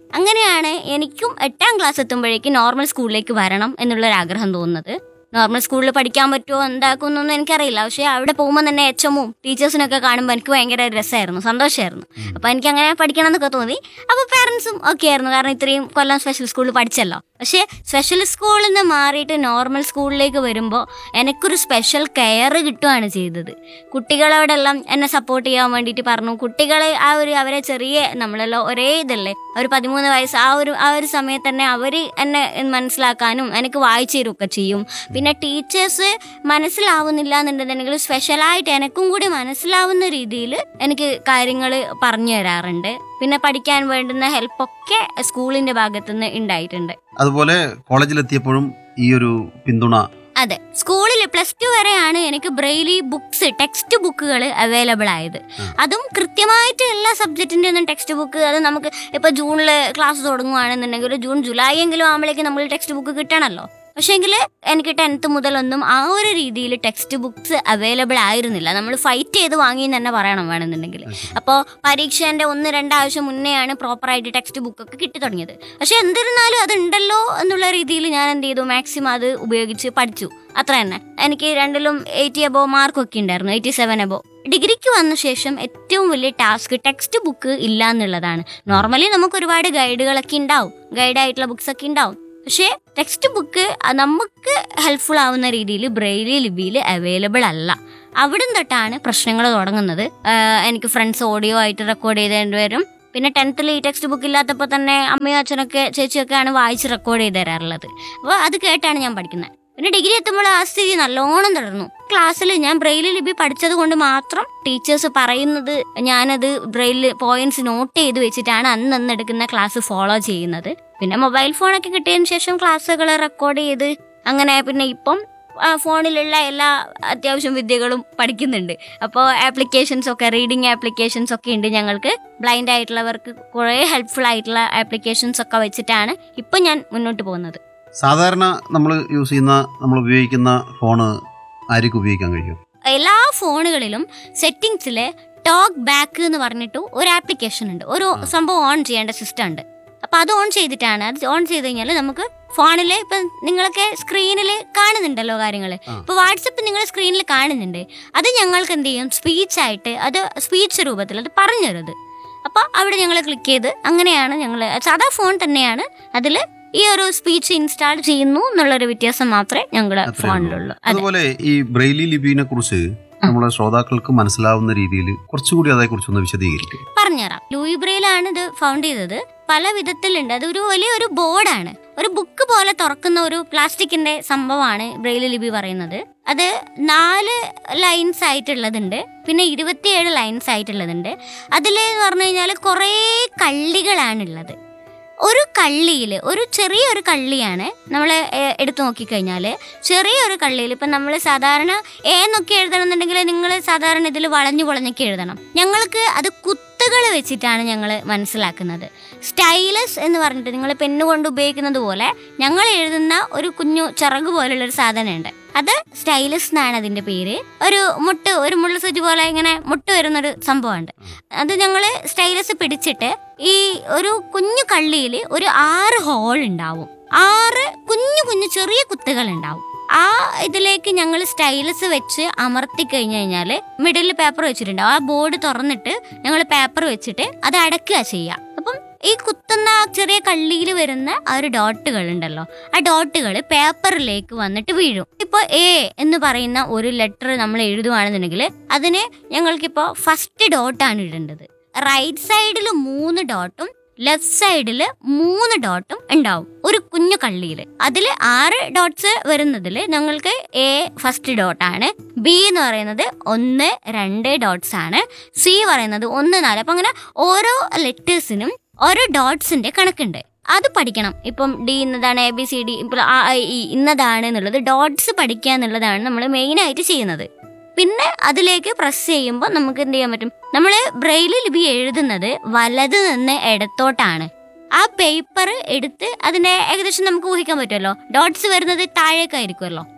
അങ്ങനെയാണ് എനിക്കും എട്ടാം ക്ലാസ് എത്തുമ്പോഴേക്ക് നോർമൽ സ്കൂളിലേക്ക് വരണം എന്നുള്ളൊരു ആഗ്രഹം തോന്നുന്നത് നോർമൽ സ്കൂളിൽ പഠിക്കാൻ പറ്റുമോ എന്താക്കുമെന്നൊന്നും എനിക്കറിയില്ല പക്ഷേ അവിടെ പോകുമ്പോൾ തന്നെ എച്ച് എമ്മും ടീച്ചേഴ്സിനൊക്കെ കാണുമ്പോൾ എനിക്ക് ഭയങ്കര രസമായിരുന്നു സന്തോഷമായിരുന്നു അപ്പോൾ എനിക്ക് അങ്ങനെ പഠിക്കണം എന്നൊക്കെ തോന്നി അപ്പോൾ പാരൻസും ഒക്കെ ആയിരുന്നു കാരണം ഇത്രയും കൊല്ലം സ്പെഷ്യൽ സ്കൂളിൽ പഠിച്ചല്ലോ പക്ഷേ സ്പെഷ്യൽ സ്കൂളിൽ നിന്ന് മാറിയിട്ട് നോർമൽ സ്കൂളിലേക്ക് വരുമ്പോൾ എനിക്കൊരു സ്പെഷ്യൽ കെയർ കിട്ടുകയാണ് ചെയ്തത് കുട്ടികളോടെല്ലാം എന്നെ സപ്പോർട്ട് ചെയ്യാൻ വേണ്ടിയിട്ട് പറഞ്ഞു കുട്ടികളെ ആ ഒരു അവരെ ചെറിയ നമ്മളെല്ലാം ഒരേ ഇതല്ലേ ഒരു പതിമൂന്ന് വയസ്സ് ആ ഒരു ആ ഒരു സമയത്ത് തന്നെ അവർ എന്നെ മനസ്സിലാക്കാനും എനിക്ക് വായിച്ചു തരുമൊക്കെ ചെയ്യും പിന്നെ ടീച്ചേഴ്സ് മനസ്സിലാവുന്നില്ല എന്നുണ്ടെന്നുണ്ടെങ്കിൽ സ്പെഷ്യലായിട്ട് എനിക്കും കൂടി മനസ്സിലാവുന്ന രീതിയിൽ എനിക്ക് കാര്യങ്ങൾ പറഞ്ഞു തരാറുണ്ട് പിന്നെ പഠിക്കാൻ വേണ്ടുന്ന ഹെൽപ്പൊക്കെ സ്കൂളിന്റെ ഭാഗത്തുനിന്ന് ഉണ്ടായിട്ടുണ്ട് അതുപോലെ കോളേജിലെത്തിയപ്പോഴും ഈ ഒരു പിന്തുണ അതെ സ്കൂളിൽ പ്ലസ് ടു വരെയാണ് എനിക്ക് ബ്രെയിലി ബുക്സ് ടെക്സ്റ്റ് ബുക്കുകൾ അവൈലബിൾ ആയത് അതും കൃത്യമായിട്ട് എല്ലാ സബ്ജക്റ്റിൻ്റെ ഒന്നും ടെക്സ്റ്റ് ബുക്ക് അത് നമുക്ക് ഇപ്പോൾ ജൂണിൽ ക്ലാസ് തുടങ്ങുകയാണെന്നുണ്ടെങ്കിൽ ജൂൺ ജൂലൈ എങ്കിലും ആകുമ്പോഴേക്കും നമ്മൾ ടെക്സ്റ്റ് ബുക്ക് കിട്ടണമല്ലോ പക്ഷേങ്കിൽ എനിക്ക് ടെൻത്ത് മുതലൊന്നും ആ ഒരു രീതിയിൽ ടെക്സ്റ്റ് ബുക്സ് അവൈലബിൾ ആയിരുന്നില്ല നമ്മൾ ഫൈറ്റ് ചെയ്ത് വാങ്ങി എന്ന് തന്നെ പറയണം വേണമെന്നുണ്ടെങ്കിൽ അപ്പോൾ പരീക്ഷേൻ്റെ ഒന്ന് രണ്ടാഴ്ച മുന്നെയാണ് പ്രോപ്പറായിട്ട് ടെക്സ്റ്റ് ബുക്കൊക്കെ കിട്ടി തുടങ്ങിയത് പക്ഷെ എന്നിരുന്നാലും അത് ഉണ്ടല്ലോ എന്നുള്ള രീതിയിൽ ഞാൻ എന്ത് ചെയ്തു മാക്സിമം അത് ഉപയോഗിച്ച് പഠിച്ചു അത്ര തന്നെ എനിക്ക് രണ്ടിലും എയ്റ്റി എബോ മാർക്കൊക്കെ ഉണ്ടായിരുന്നു എയ്റ്റി സെവൻ എബോ ഡിഗ്രിക്ക് വന്ന ശേഷം ഏറ്റവും വലിയ ടാസ്ക് ടെക്സ്റ്റ് ബുക്ക് ഇല്ല എന്നുള്ളതാണ് നോർമലി നമുക്ക് ഒരുപാട് ഗൈഡുകളൊക്കെ ഉണ്ടാവും ഗൈഡായിട്ടുള്ള ബുക്സ് ഒക്കെ ഉണ്ടാവും പക്ഷേ ടെക്സ്റ്റ് ബുക്ക് നമുക്ക് ഹെൽപ്ഫുൾ ആവുന്ന രീതിയിൽ ബ്രെയിലി ലിപിയിൽ അവൈലബിൾ അല്ല അവിടം തൊട്ടാണ് പ്രശ്നങ്ങൾ തുടങ്ങുന്നത് ആഹ് എനിക്ക് ഫ്രണ്ട്സ് ഓഡിയോ ആയിട്ട് റെക്കോർഡ് ചെയ്തേണ്ടി വരും പിന്നെ ടെൻത്തിൽ ഈ ടെക്സ്റ്റ് ബുക്ക് ഇല്ലാത്തപ്പോൾ തന്നെ അമ്മയും അച്ഛനൊക്കെ ചേച്ചിയൊക്കെയാണ് വായിച്ച് റെക്കോർഡ് ചെയ്ത് തരാറുള്ളത് അപ്പോൾ അത് കേട്ടാണ് ഞാൻ പഠിക്കുന്നത് പിന്നെ ഡിഗ്രി എത്തുമ്പോൾ ആ സ്ഥിതി നല്ലോണം തുടർന്നു ക്ലാസ്സിൽ ഞാൻ ബ്രെയിൽ ലിപി പഠിച്ചത് കൊണ്ട് മാത്രം ടീച്ചേഴ്സ് പറയുന്നത് ഞാനത് ബ്രെയിൽ പോയിന്റ്സ് നോട്ട് ചെയ്ത് വെച്ചിട്ടാണ് അന്ന് അന്ന് എടുക്കുന്ന ക്ലാസ് ഫോളോ ചെയ്യുന്നത് പിന്നെ മൊബൈൽ ഫോണൊക്കെ കിട്ടിയതിന് ശേഷം ക്ലാസ്സുകൾ റെക്കോർഡ് ചെയ്ത് അങ്ങനെ പിന്നെ ഇപ്പം ആ, ഫോണിലുള്ള എല്ലാ അത്യാവശ്യം വിദ്യകളും പഠിക്കുന്നുണ്ട് അപ്പോൾ ആപ്ലിക്കേഷൻസ് ഒക്കെ റീഡിങ് ആപ്ലിക്കേഷൻസ് ഒക്കെ ഉണ്ട് ഞങ്ങൾക്ക് ബ്ലൈൻഡ് ആയിട്ടുള്ളവർക്ക് കുറേ ഹെൽപ്ഫുൾ ആയിട്ടുള്ള ആപ്ലിക്കേഷൻസ് ഒക്കെ വെച്ചിട്ടാണ് ഇപ്പം ഞാൻ മുന്നോട്ട് പോകുന്നത് സാധാരണ നമ്മൾ യൂസ് ചെയ്യുന്ന നമ്മൾ ഉപയോഗിക്കുന്ന ഫോണ് ആർക്കും ഉപയോഗിക്കാൻ കഴിയും എല്ലാ ഫോണുകളിലും സെറ്റിങ്സിൽ ടോക്ക് ബാക്ക് എന്ന് പറഞ്ഞിട്ട് ഒരു ആപ്ലിക്കേഷൻ ഉണ്ട് ഒരു സംഭവം ഓൺ ചെയ്യേണ്ട സിസ്റ്റം ഉണ്ട് അപ്പൊ അത് ഓൺ ചെയ്തിട്ടാണ് അത് ഓൺ ചെയ്ത് കഴിഞ്ഞാൽ നമുക്ക് ഫോണിൽ ഇപ്പൊ നിങ്ങളൊക്കെ സ്ക്രീനിൽ കാണുന്നുണ്ടല്ലോ കാര്യങ്ങൾ ഇപ്പൊ വാട്സപ്പ് നിങ്ങൾ സ്ക്രീനിൽ കാണുന്നുണ്ട് അത് ഞങ്ങൾക്ക് എന്ത് ചെയ്യും സ്പീച്ച് ആയിട്ട് അത് സ്പീച്ച് രൂപത്തിൽ അത് പറഞ്ഞു തരുന്നത് അപ്പൊ അവിടെ ഞങ്ങൾ ക്ലിക്ക് ചെയ്ത് അങ്ങനെയാണ് ഞങ്ങൾ സാധാ ഫോൺ തന്നെയാണ് അതിൽ ഈ ഒരു സ്പീച്ച് ഇൻസ്റ്റാൾ ചെയ്യുന്നു എന്നുള്ളൊരു വ്യത്യാസം മാത്രമേ ഞങ്ങളുടെ ഫോണിലുള്ളൂ അതെ അതുപോലെ ഈ ബ്രെയിലി ലിപിനെ കുറിച്ച് നമ്മളെ ശ്രോതാക്കൾക്ക് മനസ്സിലാവുന്ന രീതിയിൽ കുറച്ചുകൂടി അതേക്കുറിച്ച് ഒന്ന് വിശദീകരിക്കും പറഞ്ഞുതരാം ലൂയി ബ്രെയിലാണ് ഇത് ഫൗണ്ട് ചെയ്തത് പല വിധത്തിലുണ്ട് അത് ഒരു വലിയൊരു ബോർഡാണ് ഒരു ബുക്ക് പോലെ തുറക്കുന്ന ഒരു പ്ലാസ്റ്റിക്കിന്റെ സംഭവമാണ് ബ്രെയിൽ ലിപി പറയുന്നത് അത് നാല് ലൈൻസ് ആയിട്ടുള്ളതുണ്ട് പിന്നെ ഇരുപത്തിയേഴ് ലൈൻസ് ആയിട്ടുള്ളതുണ്ട് അതിൽ എന്ന് പറഞ്ഞു കഴിഞ്ഞാൽ കുറേ കള്ളികളാണുള്ളത് ഒരു കള്ളിയിൽ ഒരു ചെറിയൊരു കള്ളിയാണ് നമ്മൾ എടുത്തു നോക്കിക്കഴിഞ്ഞാൽ ചെറിയൊരു കള്ളിയിൽ ഇപ്പം നമ്മൾ സാധാരണ ഏന്നൊക്കെ എഴുതണമെന്നുണ്ടെങ്കിൽ നിങ്ങൾ സാധാരണ ഇതിൽ വളഞ്ഞു പൊളഞ്ഞൊക്കെ എഴുതണം ഞങ്ങൾക്ക് അത് കുത്തുകൾ വെച്ചിട്ടാണ് ഞങ്ങൾ മനസ്സിലാക്കുന്നത് സ്റ്റൈലസ് എന്ന് പറഞ്ഞിട്ട് നിങ്ങൾ പെണ്ണ് കൊണ്ട് ഉപയോഗിക്കുന്നത് പോലെ ഞങ്ങൾ എഴുതുന്ന ഒരു കുഞ്ഞു ചിറക് പോലുള്ള ഒരു സാധനമുണ്ട് അത് സ്റ്റൈലസ് എന്നാണ് അതിന്റെ പേര് ഒരു മുട്ട് ഒരു മുള്ള സൂചി പോലെ ഇങ്ങനെ മുട്ട് വരുന്നൊരു സംഭവമുണ്ട് അത് ഞങ്ങൾ സ്റ്റൈലസ് പിടിച്ചിട്ട് ഈ ഒരു കുഞ്ഞു കള്ളിയിൽ ഒരു ആറ് ഹോൾ ഉണ്ടാവും ആറ് കുഞ്ഞു കുഞ്ഞു ചെറിയ കുത്തുകൾ ഉണ്ടാവും ആ ഇതിലേക്ക് ഞങ്ങൾ സ്റ്റൈലസ് വെച്ച് അമർത്തി കഴിഞ്ഞു കഴിഞ്ഞാൽ മിഡിൽ പേപ്പർ വെച്ചിട്ടുണ്ടാവും ആ ബോർഡ് തുറന്നിട്ട് ഞങ്ങൾ പേപ്പർ വെച്ചിട്ട് അത് അടക്കുക ചെയ്യുക അപ്പം ഈ കുത്തുന്ന ആ ചെറിയ കള്ളിയിൽ വരുന്ന ആ ഒരു ഡോട്ടുകൾ ഉണ്ടല്ലോ ആ ഡോട്ടുകൾ പേപ്പറിലേക്ക് വന്നിട്ട് വീഴും ഇപ്പൊ എ എന്ന് പറയുന്ന ഒരു ലെറ്റർ നമ്മൾ എഴുതുവാണെന്നുണ്ടെങ്കിൽ അതിന് ഞങ്ങൾക്കിപ്പോ ഫസ്റ്റ് ഡോട്ടാണ് ഇടേണ്ടത് റൈറ്റ് സൈഡിൽ മൂന്ന് ഡോട്ടും ലെഫ്റ്റ് സൈഡിൽ മൂന്ന് ഡോട്ടും ഉണ്ടാവും ഒരു കുഞ്ഞു കള്ളിയിൽ അതിൽ ആറ് ഡോട്ട്സ് വരുന്നതിൽ ഞങ്ങൾക്ക് എ ഫസ്റ്റ് ഡോട്ടാണ് ബി എന്ന് പറയുന്നത് ഒന്ന് രണ്ട് ഡോട്ട്സ് ആണ് സി പറയുന്നത് ഒന്ന് നാല് അപ്പം അങ്ങനെ ഓരോ ലെറ്റേഴ്സിനും ഓരോ ഡോട്ട്സിന്റെ കണക്കുണ്ട് അത് പഠിക്കണം ഇപ്പം ഡി ഇന്നതാണ് എ ബി സി ഡി ഇപ്പോൾ ആ ഐ, ഇ ഇന്നതാണ് എന്നുള്ളത് ഡോട്ട്സ് പഠിക്കുക എന്നുള്ളതാണ് നമ്മൾ മെയിനായിട്ട് ചെയ്യുന്നത് പിന്നെ അതിലേക്ക് പ്രസ് ചെയ്യുമ്പോൾ നമുക്ക് എന്ത് ചെയ്യാൻ പറ്റും നമ്മൾ ബ്രെയിലി ലിപി എഴുതുന്നത് വലത് നിന്ന് ഇടത്തോട്ടാണ് ആ പേപ്പർ എടുത്ത് അതിന്റെ ഏകദേശം നമുക്ക് ഊഹിക്കാൻ പറ്റുമല്ലോ ഡോട്ട്സ് വരുന്നത് താഴേക്കായിരിക്കുമല്ലോ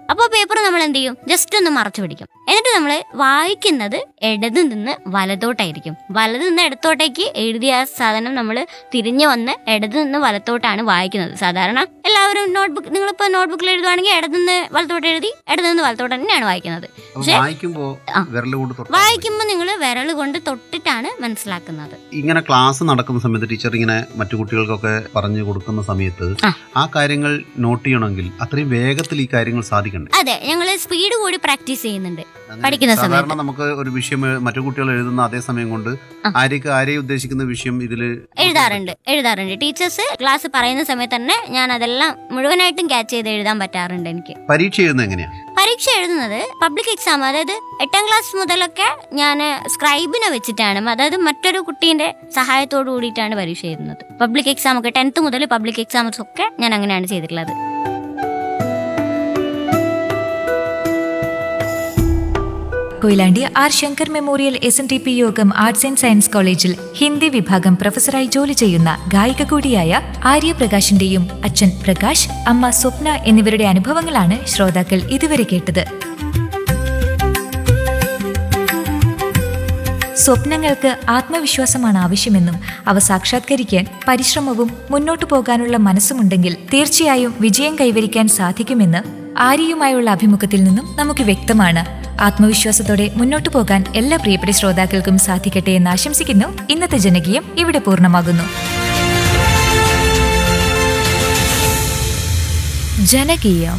അപ്പോൾ പേപ്പർ നമ്മൾ എന്ത് ചെയ്യും ജസ്റ്റ് ഒന്ന് മറച്ചു പിടിക്കും എന്നിട്ട് നമ്മൾ വായിക്കുന്നത് ഇടത് നിന്ന് വലത്തോട്ടായിരിക്കും വലത് നിന്ന് ഇടത്തോട്ടേക്ക് എഴുതിയ ആ സാധനം നമ്മൾ തിരിഞ്ഞു വന്ന് ഇടത് നിന്ന് വലത്തോട്ടാണ് വായിക്കുന്നത് സാധാരണ എല്ലാവരും നോട്ട്ബുക്ക് നിങ്ങളിപ്പോൾ നോട്ട്ബുക്കിൽ എഴുതുവാണെങ്കിൽ ഇടത് നിന്ന് വലത്തോട്ട് എഴുതി ഇടത് നിന്ന് വലത്തോട്ട് തന്നെയാണ് വായിക്കുന്നത് അപ്പൊ പക്ഷേ വായിക്കുമ്പോ വിരൽ കൊണ്ട് തൊട്ട് വായിക്കുമ്പോൾ നിങ്ങൾ വിരൽ കൊണ്ട് തൊട്ടിട്ടാണ് മനസ്സിലാക്കുന്നത് ഇങ്ങനെ ക്ലാസ് നടക്കുന്ന സമയത്ത് ടീച്ചർ ഇങ്ങനെ മറ്റു കുട്ടികൾക്കൊക്കെ പറഞ്ഞു കൊടുക്കുന്ന സമയത്ത് ആ കാര്യങ്ങൾ നോട്ട് ചെയ്യണമെങ്കിൽ അത്രയും വേഗത്തിൽ ഈ കാര്യങ്ങൾ സാധിക്കണ്ടേ അതെ ഞങ്ങൾ സ്പീഡ് കൂടി പ്രാക്ടീസ് ചെയ്യുന്നുണ്ട് പഠിക്കുന്ന സാധാരണ സമയത്ത് നമുക്ക് ഒരു വിഷയം എ- മറ്റു കുട്ടികൾ എഴുതുന്ന അതേ സമയം കൊണ്ട് ആരേക്ക് ആരെയും ഉദ്ദേശിക്കുന്ന വിഷയം ഇതില് എഴുതാറുണ്ട് എഴുതാറുണ്ട് ടീച്ചേഴ്സ് ക്ലാസ് പറയുന്ന സമയത്ത് തന്നെ ഞാൻ അതെല്ലാം മുഴുവനായിട്ടും ക്യാച്ച് ചെയ്ത് എഴുതാൻ പറ്റാറുണ്ട് എനിക്ക് പരീക്ഷ എഴുതുന്നത് എങ്ങനെയാ പരീക്ഷ എഴുതുന്നത് പബ്ലിക് എക്സാം അതായത് എട്ടാം ക്ലാസ് മുതലൊക്കെ ഞാൻ സ്ക്രൈബിനെ വെച്ചിട്ടാണ് അതായത് മറ്റൊരു കുട്ടീൻ്റെ സഹായത്തോടു കൂടിയിട്ടാണ് പരീക്ഷ എഴുതുന്നത് പബ്ലിക് എക്സാം ഒക്കെ ടെൻത്ത് മുതൽ പബ്ലിക് എക്സാംസ് ഒക്കെ ഞാൻ അങ്ങനെയാണ് ചെയ്തിട്ടുള്ളത് Koyilandy R Shankar memorial S N D P Yogam arts and science കോളേജിൽ ഹിന്ദി വിഭാഗം പ്രൊഫസറായി ജോലി ചെയ്യുന്ന ഗായിക കൂടിയായ ആര്യ പ്രകാശിന്റെയും അച്ഛൻ പ്രകാശ് അമ്മ സ്വപ്ന എന്നിവരുടെ അനുഭവങ്ങളാണ് ശ്രോതാക്കൾ ഇതുവരെ കേട്ടത് സ്വപ്നങ്ങൾക്ക് ആത്മവിശ്വാസമാണ് ആവശ്യമെന്നും അവ സാക്ഷാത്കരിക്കാൻ പരിശ്രമവും മുന്നോട്ടു പോകാനുള്ള മനസ്സുമുണ്ടെങ്കിൽ തീർച്ചയായും വിജയം കൈവരിക്കാൻ സാധിക്കുമെന്ന് ആര്യയുമായുള്ള അഭിമുഖത്തിൽ നിന്നും നമുക്ക് വ്യക്തമാണ് ആത്മവിശ്വാസത്തോടെ മുന്നോട്ടു പോകാൻ എല്ലാ പ്രിയപ്പെട്ട ശ്രോതാക്കൾക്കും സാധിക്കട്ടെ എന്ന് ആശംസിക്കുന്നു ഇന്നത്തെ ജനകീയം ഇവിടെ പൂർണ്ണമാകുന്നു ജനകീയം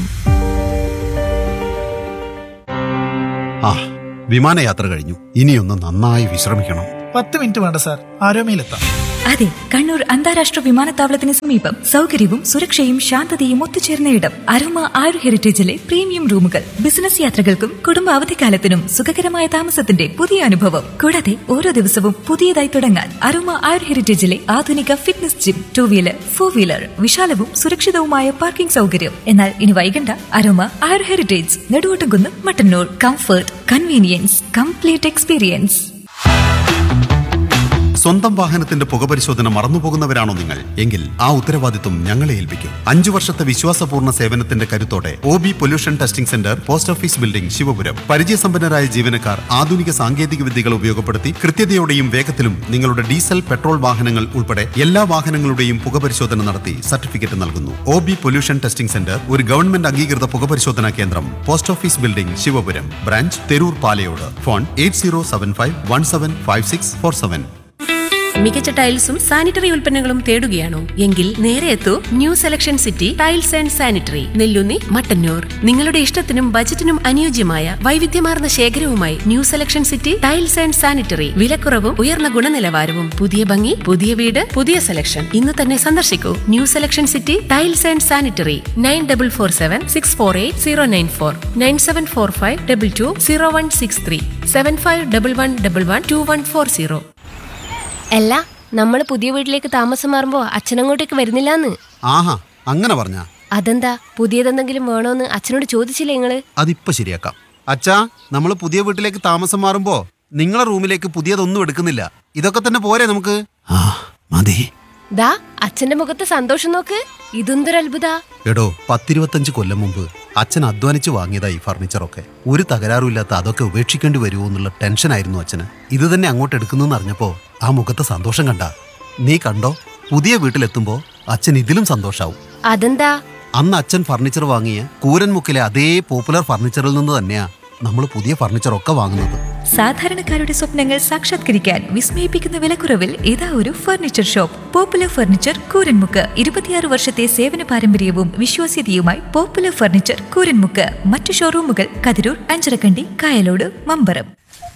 ആ വിമാനയാത്ര കഴിഞ്ഞു ഇനിയൊന്ന് നന്നായി വിശ്രമിക്കണം പത്ത് മിനിറ്റ് വേണ്ട സാർ ആരോമയിലെത്താം അതെ കണ്ണൂർ അന്താരാഷ്ട്ര വിമാനത്താവളത്തിന് സമീപം സൗകര്യവും സുരക്ഷയും ശാന്തതയും ഒത്തുചേർന്ന ഇടം അരോമ ആയുർ ഹെറിറ്റേജിലെ പ്രീമിയം റൂമുകൾ ബിസിനസ് യാത്രകൾക്കും കുടുംബ അവധിക്കാലത്തിനും സുഖകരമായ താമസത്തിന്റെ പുതിയ അനുഭവം കൂടാതെ ഓരോ ദിവസവും പുതിയതായി തുടങ്ങാൻ അരോമ ആയുർ ഹെറിറ്റേജിലെ ആധുനിക fitness gym two wheeler four wheeler വിശാലവും സുരക്ഷിതവുമായ പാർക്കിംഗ് സൗകര്യം എന്നാൽ ഇനി വൈകണ്ട Aroma Ayur Heritage Neduvottumkunnu Mattannur comfort convenience complete experience സ്വന്തം വാഹനത്തിന്റെ പുകപരിശോധന മറന്നുപോകുന്നവരാണോ നിങ്ങൾ എങ്കിൽ ആ ഉത്തരവാദിത്വം ഞങ്ങളെ ഏൽപ്പിക്കും അഞ്ചു വർഷത്തെ വിശ്വാസപൂർണ്ണ സേവനത്തിന്റെ കരുത്തോടെ O B pollution testing centre post office building Sivapuram പരിചയസമ്പന്നരായ ജീവനക്കാർ ആധുനിക സാങ്കേതിക വിദ്യകൾ ഉപയോഗപ്പെടുത്തി കൃത്യതയോടെയും വേഗത്തിലും നിങ്ങളുടെ ഡീസൽ പെട്രോൾ വാഹനങ്ങൾ ഉൾപ്പെടെ എല്ലാ വാഹനങ്ങളുടെയും പുകപരിശോധന നടത്തി സർട്ടിഫിക്കറ്റ് നൽകുന്നു O B pollution testing centre ഒരു ഗവൺമെന്റ് അംഗീകൃത പുകപരിശോധനാ കേന്ദ്രം post office building Sivapuram branch Theroor Palayode phone eight zero seven five one seven five six four seven മികച്ച ടൈൽസും സാനിറ്ററി ഉൽപ്പന്നങ്ങളും തേടുകയാണോ എങ്കിൽ നേരെ എത്തൂ new selection city tiles and sanitary Nelluni Mattannur നിങ്ങളുടെ ഇഷ്ടത്തിനും ബജറ്റിനും അനുയോജ്യമായ വൈവിധ്യമാർന്ന ശേഖരവുമായി new selection city tiles and sanitary വിലക്കുറവും ഉയർന്ന ഗുണനിലവാരവും പുതിയ ഭംഗി പുതിയ വീട് പുതിയ സെലക്ഷൻ ഇന്ന് തന്നെ സന്ദർശിക്കൂ new selection city tiles and sanitary nine double four seven six four eight zero nine four nine seven four five double two zero one six three seven five double one double one two one four zero അല്ല നമ്മൾ പുതിയ വീട്ടിലേക്ക് താമസം മാറുമ്പോ അച്ഛനങ്ങോട്ടേക്ക് വരുന്നില്ലാന്ന് ആഹാ അങ്ങനെ പറഞ്ഞ അതെന്താ പുതിയതെന്തെങ്കിലും വേണോന്ന് അച്ഛനോട് ചോദിച്ചില്ലേ നിങ്ങള് അതിപ്പോ ശരിയാക്കാം അച്ഛാ നമ്മൾ പുതിയ വീട്ടിലേക്ക് താമസം മാറുമ്പോ നിങ്ങളെ റൂമിലേക്ക് പുതിയതൊന്നും എടുക്കുന്നില്ല ഇതൊക്കെ തന്നെ പോരെ നമുക്ക് ആ മതി ദാ അച്ഛന്റെ മുഖത്ത് സന്തോഷം നോക്ക് ഇതെന്തൊരു അത്ഭുത എടോ പത്തിരുപത്തഞ്ച് കൊല്ലം മുമ്പ് അച്ഛൻ അധ്വാനിച്ച് വാങ്ങിയതാ ഈ ഫർണിച്ചറൊക്കെ ഒരു തകരാറുമില്ലാത്ത അതൊക്കെ ഉപേക്ഷിക്കേണ്ടി വരുമോ എന്നുള്ള ടെൻഷനായിരുന്നു അച്ഛന് ഇത് തന്നെ അങ്ങോട്ട് എടുക്കുന്നെന്ന് അറിഞ്ഞപ്പോ ആ മുഖത്തെ സന്തോഷം കണ്ട നീ കണ്ടോ പുതിയ വീട്ടിലെത്തുമ്പോ അച്ഛൻ ഇതിലും സന്തോഷാവും അതെന്താ അന്ന് അച്ഛൻ ഫർണിച്ചർ വാങ്ങിയ കൂരൻമുക്കിലെ അതേ പോപ്പുലർ ഫർണിച്ചറിൽ നിന്ന് തന്നെയാ നമ്മൾ പുതിയ ഫർണിച്ചറൊക്കെ വാങ്ങുന്നത് സാധാരണക്കാരുടെ സ്വപ്നങ്ങൾ സാക്ഷാത്കരിക്കാൻ വിസ്മയിപ്പിക്കുന്ന വിലക്കുറവിൽ ഇതാ ഒരു furniture shop popular furniture Kooranmukku ഇരുപത്തിയാറ് വർഷത്തെ സേവന പാരമ്പര്യവും വിശ്വാസ്യതയുമായി പോപ്പുലർ ഫർണിച്ചർ കൂരൻമുക്ക് മറ്റു ഷോറൂമുകൾ കതിരൂർ അഞ്ചരക്കണ്ടി കായലോട് മമ്പറം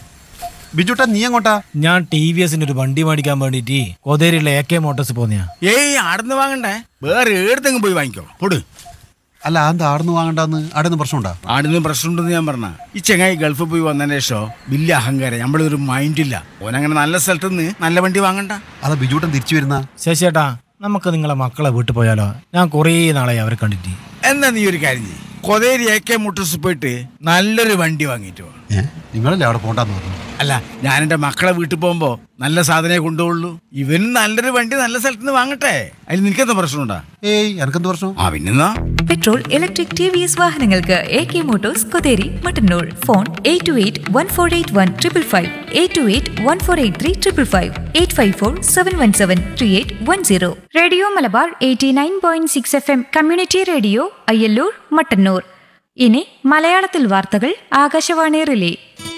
ബിജുട്ടാ നീ എങ്ങോട്ടാ ഞാൻ ടി വി എസിന്റെ ഒരു വണ്ടി മേടിക്കാൻ വേണ്ടിട്ട് കൊതേരിയിലെ എ കെ മോട്ടോഴ്സ് പോന്നെയാ ഏയ് ആടുന്ന് വാങ്ങണ്ടേ വേറെ ഏടത്തെങ്കിലും പോയി വാങ്ങിക്കോ പൊട് അല്ല എന്താ ആടുന്ന് വാങ്ങണ്ടെന്ന് ആടുന്ന് പ്രശ്നമുണ്ടാ ആടുന്ന് പ്രശ്നമുണ്ടെന്ന് ഞാൻ പറഞ്ഞ ഈ ചെങ്ങായി ഗൾഫിൽ പോയി വന്നതിന് ശേഷം വലിയ അഹങ്കാരം നമ്മളൊരു മൈൻഡില്ല ഓനങ്ങനെ നല്ല സ്ഥലത്ത് നിന്ന് നല്ല വണ്ടി വാങ്ങണ്ട അതാ ബിജുട്ടൻ തിരിച്ചു വരുന്ന ശശിയേട്ടാ നമുക്ക് നിങ്ങളെ മക്കളെ വീട്ടിൽ പോയാലോ ഞാൻ കുറേ നാളായി അവരെ കണ്ടിട്ട് എന്നാ നീ ഒരു കാര്യം ചെയ്യ് കൊതേരി എ കെ മുട്ടസ് പോയിട്ട് നല്ലൊരു വണ്ടി വാങ്ങിയിട്ട് വാ. നിങ്ങളല്ലേ അവിടെ പോണ്ടെന്ന് പറഞ്ഞു അല്ല ഞാൻ എന്റെ മക്കളെ വീട്ടിൽ പോകുമ്പോ നല്ല സാധനമേ കൊണ്ടുപോകുള്ളൂ ഇവനും നല്ലൊരു വണ്ടി നല്ല സ്ഥലത്ത് നിന്ന് വാങ്ങട്ടെ അതിന് നിനക്കെന്താ പ്രശ്നമുണ്ടാ ഏയ് എനക്കെന്ത് പ്രശ്നം ആ പിന്നെന്നാ petrol electric T V S വാഹനങ്ങൾക്ക് A K motors Kotheri Mattannur phone eight two eight one four eight one triple five eight two eight one four eight three triple five eight five four seven one seven three eight one zero radio Malabar eighty nine point six F M community radio Ayyalloor Mattannur ഇനി മലയാളത്തിൽ വാർത്തകൾ Akashvani relay